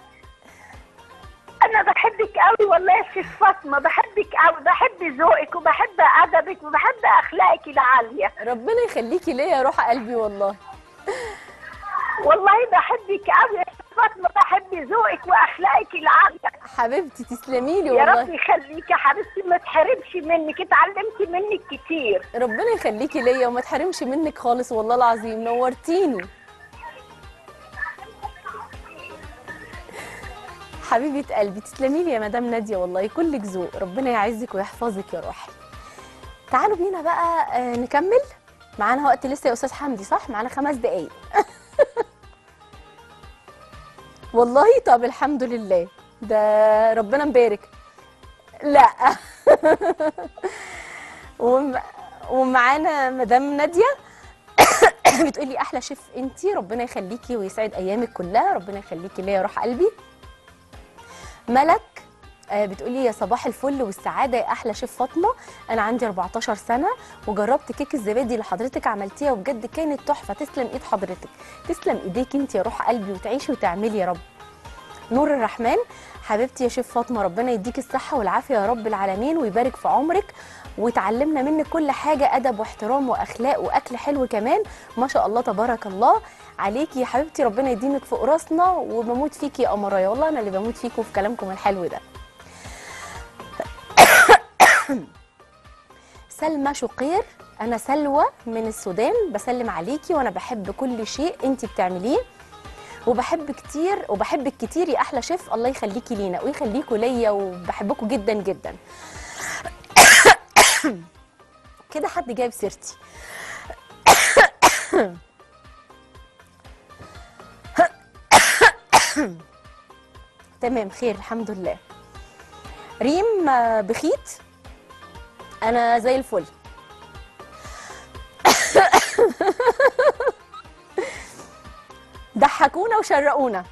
انا بحبك قوي والله يا ست فاطمه بحبك قوي بحب ذوقك وبحب ادبك وبحب اخلاقك العاليه ربنا يخليكي ليا يا روح قلبي والله والله بحبك قوي يا ست فاطمه بحب ذوقك واخلاقك العاليه حبيبتي تسلمي لي يا رب والله يخليك يا حبيبتي ما تحرمش منك اتعلمت منك كتير ربنا يخليكي ليا وما تحرمش منك خالص والله العظيم نورتيني حبيبه قلبي تسلمي لي يا مدام ناديه والله كلك ذوق ربنا يعزك ويحفظك يا روحي تعالوا بينا بقى آه، نكمل معانا وقت لسه يا استاذ حمدي صح معانا خمس دقايق والله طب الحمد لله ده ربنا مبارك لا وم... ومعانا مدام ناديه بتقولي احلى شيف انتي ربنا يخليكي ويسعد ايامك كلها ربنا يخليكي ليا يا روح قلبي ملك آه، بتقولي يا صباح الفل والسعاده يا احلى شيف فاطمه انا عندي 14 سنه وجربت كيك الزبادي اللي حضرتك عملتيها وبجد كانت تحفه تسلم ايد حضرتك تسلم ايديك انت يا روح قلبي وتعيشي وتعملي يا رب نور الرحمن حبيبتي يا شيف فاطمه ربنا يديك الصحه والعافيه يا رب العالمين ويبارك في عمرك وتعلمنا منك كل حاجه ادب واحترام واخلاق واكل حلو كمان ما شاء الله تبارك الله عليكي يا حبيبتي ربنا يديمك فوق راسنا وبموت فيكي يا قمرايه والله انا اللي بموت فيكم في كلامكم الحلو ده سلمى شقير انا سلوى من السودان بسلم عليكي وانا بحب كل شيء انت بتعمليه وبحب كتير وبحبك كتير يا احلى شيف الله يخليكي لينا ويخليكوا ليا وبحبكوا جدا جدا كده حد جايب سيرتي تمام خير الحمد لله ريم آه، بخيت انا زي الفل ضحكونا وشرقونا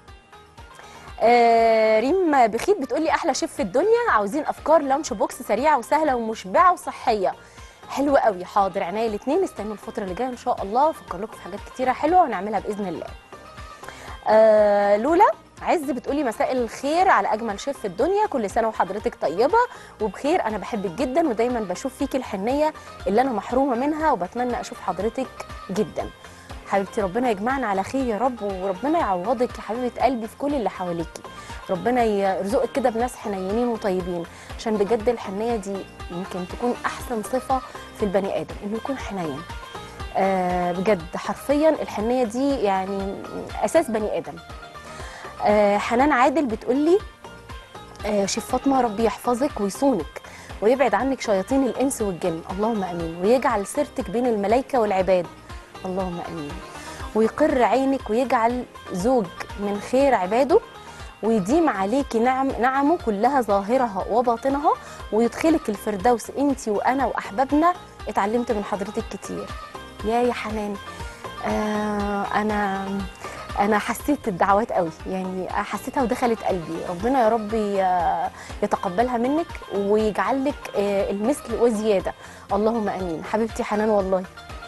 آه ريم بخيت بتقولي احلى شيف في الدنيا عاوزين افكار لانش بوكس سريعه وسهله ومشبعه وصحيه حلوه قوي حاضر عينيا الاثنين استنوا الفتره اللي جايه ان شاء الله افكر لكم في حاجات كتيره حلوه ونعملها باذن الله آه لولا عز بتقولي مساء الخير على اجمل شيف في الدنيا كل سنه وحضرتك طيبه وبخير انا بحبك جدا ودايما بشوف فيكي الحنيه اللي انا محرومه منها وبتمنى اشوف حضرتك جدا حبيبتي ربنا يجمعنا على خير يا رب وربنا يعوضك يا حبيبه قلبي في كل اللي حواليكي ربنا يرزقك كده بناس حنينين وطيبين عشان بجد الحنيه دي يمكن تكون احسن صفه في البني ادم انه يكون حنين آه بجد حرفيا الحنيه دي يعني اساس بني ادم آه حنان عادل بتقول لي آه شيف فاطمه ربي يحفظك ويصونك ويبعد عنك شياطين الانس والجن اللهم امين ويجعل سيرتك بين الملائكه والعباد اللهم امين ويقر عينك ويجعل زوج من خير عباده ويديم عليكي نعم نعمه كلها ظاهرها وباطنها ويدخلك الفردوس انت وانا واحبابنا اتعلمت من حضرتك كتير يا يا حنان آه انا انا حسيت الدعوات قوي يعني حسيتها ودخلت قلبي ربنا يا رب ي- يتقبلها منك ويجعل لك آه، المثل وزياده اللهم امين حبيبتي حنان والله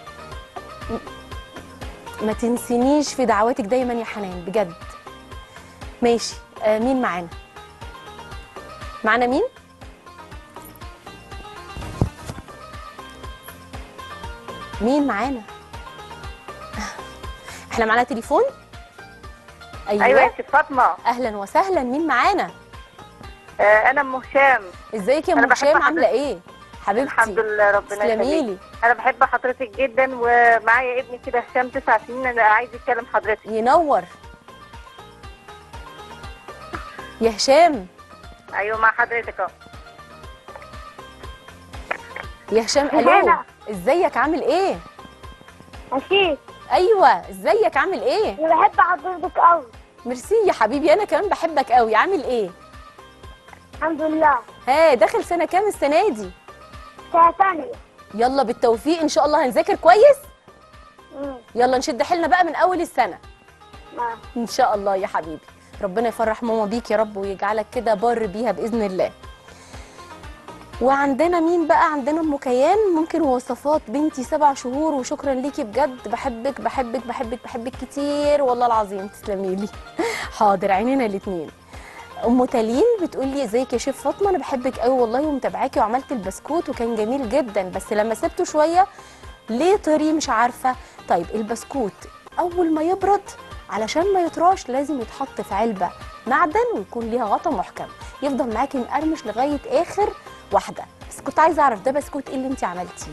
م- ما تنسينيش في دعواتك دايما يا حنان بجد ماشي آه مين معانا معانا مين مين معانا احنا معانا تليفون ايوه, ايوه يا ست فاطمه اهلا وسهلا مين معانا آه انا ام هشام ازيك يا أنا ام بحب هشام عامله حضرتك. ايه حبيبتي الحمد لله ربنا تسلمي يخليك لي انا بحب حضرتك جدا ومعايا ابني كده هشام تسع سنين انا عايز يتكلم حضرتك ينور يا هشام ايوه مع حضرتك اهو يا هشام الو هنا. ازيك عامل ايه أكيد ايوه ازيك عامل ايه أنا بحب حضرتك قوي ميرسي يا حبيبي انا كمان بحبك قوي عامل ايه الحمد لله ها داخل سنه كام السنه دي ساعة ثانية يلا بالتوفيق ان شاء الله هنذاكر كويس يلا نشد حيلنا بقى من اول السنه ان شاء الله يا حبيبي ربنا يفرح ماما بيك يا رب ويجعلك كده بار بيها باذن الله وعندنا مين بقى عندنا ام كيان ممكن وصفات بنتي سبع شهور وشكرا ليكي بجد بحبك بحبك بحبك بحبك كتير والله العظيم تسلمي لي حاضر عينينا الاثنين ام تالين بتقول لي ازيك يا شيف فاطمه انا بحبك قوي والله ومتابعاكي وعملت البسكوت وكان جميل جدا بس لما سبته شويه ليه طري مش عارفه طيب البسكوت اول ما يبرد علشان ما يطراش لازم يتحط في علبه معدن ويكون ليها غطا محكم يفضل معاكي مقرمش لغايه اخر واحده بس كنت عايزه اعرف ده بسكوت ايه اللي انت عملتيه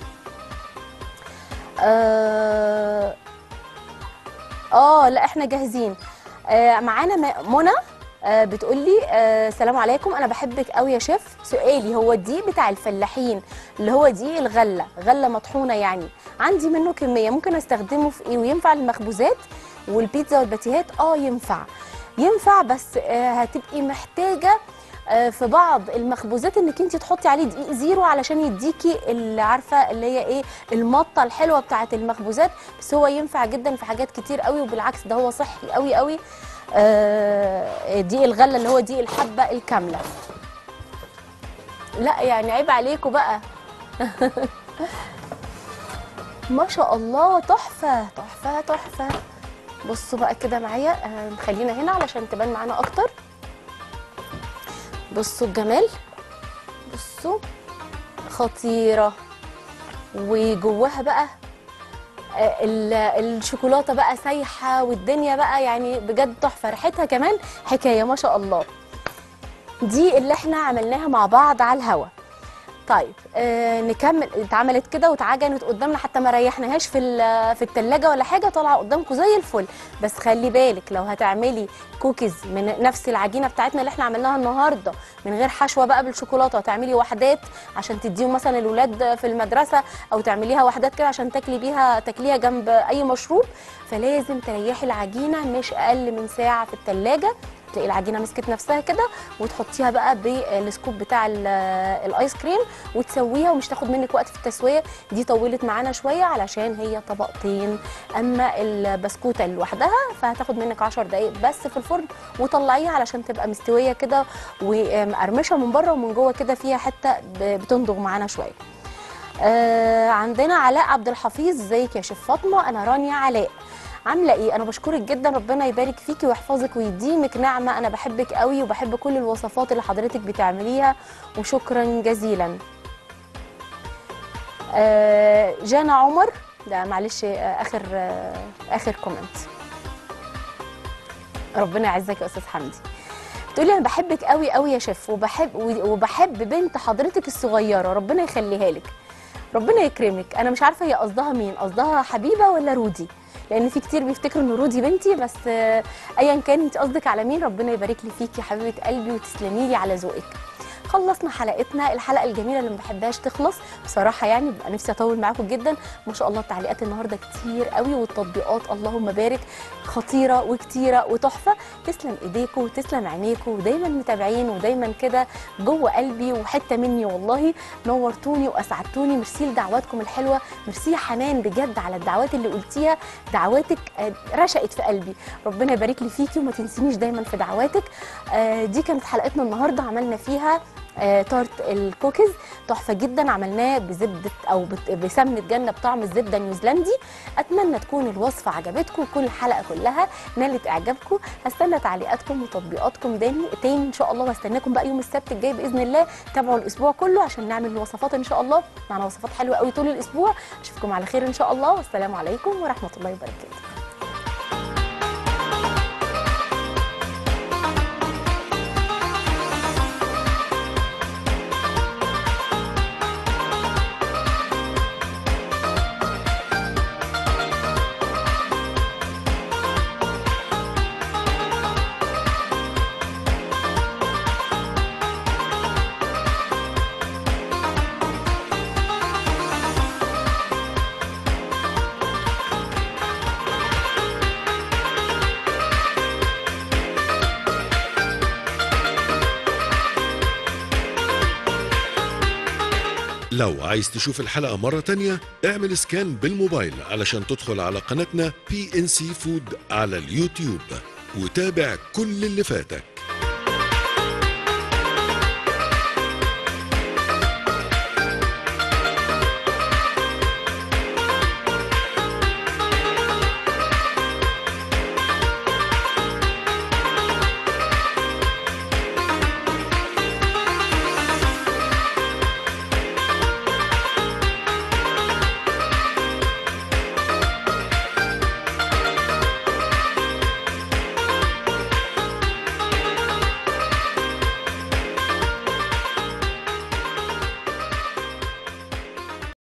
اه اه لا احنا جاهزين آه معانا م- منى آه بتقول لي آه سلام عليكم انا بحبك قوي يا شيف سؤالي هو الدقيق بتاع الفلاحين اللي هو دقيق الغله غله مطحونه يعني عندي منه كميه ممكن استخدمه في ايه وينفع للمخبوزات والبيتزا والباتيهات اه ينفع ينفع بس آه هتبقي محتاجه آه، في بعض المخبوزات انك انت تحطي عليه دقيق زيرو علشان يديكي اللي عارفه اللي هي ايه المطه الحلوه بتاعه المخبوزات بس هو ينفع جدا في حاجات كتير قوي وبالعكس ده هو صحي قوي قوي آه، دقيق الغله اللي هو دقيق الحبه الكامله لا يعني عيب عليكم بقى ما شاء الله تحفه تحفه تحفه بصوا بقى كده معايا آه، خلينا هنا علشان تبان معانا اكتر بصوا الجمال بصوا خطيرة وجواها بقى آه، ال- الشوكولاتة بقى سايحة والدنيا بقى يعني بجد تحفة ريحتها كمان حكاية ما شاء الله دي اللي احنا عملناها مع بعض على الهوا طيب آه نكمل اتعملت كده واتعجنت قدامنا حتى ما ريحناهاش في ال- في التلاجة ولا حاجه طالعه قدامكم زي الفل بس خلي بالك لو هتعملي كوكيز من نفس العجينه بتاعتنا اللي احنا عملناها النهارده من غير حشوه بقى بالشوكولاته وتعملي وحدات عشان تديهم مثلا الاولاد في المدرسه او تعمليها وحدات كده عشان تاكلي بيها تاكليها جنب اي مشروب فلازم تريحي العجينه مش اقل من ساعه في التلاجة تلاقي العجينه مسكت نفسها كده وتحطيها بقى بالسكوب بتاع ال- الايس كريم وتسويها ومش تاخد منك وقت في التسويه دي طولت معانا شويه علشان هي طبقتين اما البسكوته لوحدها فهتاخد منك 10 دقائق بس في الفرن وطلعيها علشان تبقى مستويه كده ومقرمشه من بره ومن جوه كده فيها حته ب- بتندغ معانا شويه آه عندنا علاء عبد الحفيظ ازيك يا شيف فاطمه انا رانيا علاء عامله ايه انا بشكرك جدا ربنا يبارك فيكي ويحفظك ويديمك نعمه انا بحبك قوي وبحب كل الوصفات اللي حضرتك بتعمليها وشكرا جزيلا آه جانا عمر ده معلش آه اخر آه اخر كومنت ربنا يعزك يا استاذ حمدي بتقولي انا بحبك قوي قوي يا شيف وبحب وبحب بنت حضرتك الصغيره ربنا يخليها لك ربنا يكرمك انا مش عارفه هي قصدها مين قصدها حبيبه ولا رودي لان في كتير بيفتكروا ان رودي بنتي بس آه، ايا كان انت قصدك على مين ربنا يبارك لي فيكي يا حبيبه قلبي وتسلمي لي على ذوقك خلصنا حلقتنا الحلقه الجميله اللي ما بحبهاش تخلص بصراحه يعني ببقى نفسي اطول معاكم جدا ما شاء الله التعليقات النهارده كتير قوي والتطبيقات اللهم بارك خطيره وكتيره وتحفه تسلم ايديكم وتسلم عينيكم ودايما متابعين ودايما كده جوه قلبي وحته مني والله نورتوني واسعدتوني ميرسي لدعواتكم الحلوه ميرسي يا حنان بجد على الدعوات اللي قلتيها دعواتك آه، رشقت في قلبي ربنا يبارك لي فيكي وما تنسينيش دايما في دعواتك آه، دي كانت حلقتنا النهارده عملنا فيها آه، تارت الكوكيز تحفه جدا عملناه بزبده او بت- بسمنه جنه بطعم الزبده النيوزيلندي اتمنى تكون الوصفه عجبتكم وتكون الحلقه كلها نالت اعجابكم هستنى تعليقاتكم وتطبيقاتكم تاني تاني ان شاء الله واستناكم بقى يوم السبت الجاي باذن الله تابعوا الاسبوع كله عشان نعمل الوصفات ان شاء الله معنا وصفات حلوه قوي طول الاسبوع اشوفكم على خير ان شاء الله والسلام عليكم ورحمه الله وبركاته لو عايز تشوف الحلقة مرة تانية اعمل سكان بالموبايل علشان تدخل على قناتنا بي ان سي فود على اليوتيوب وتابع كل اللي فاتك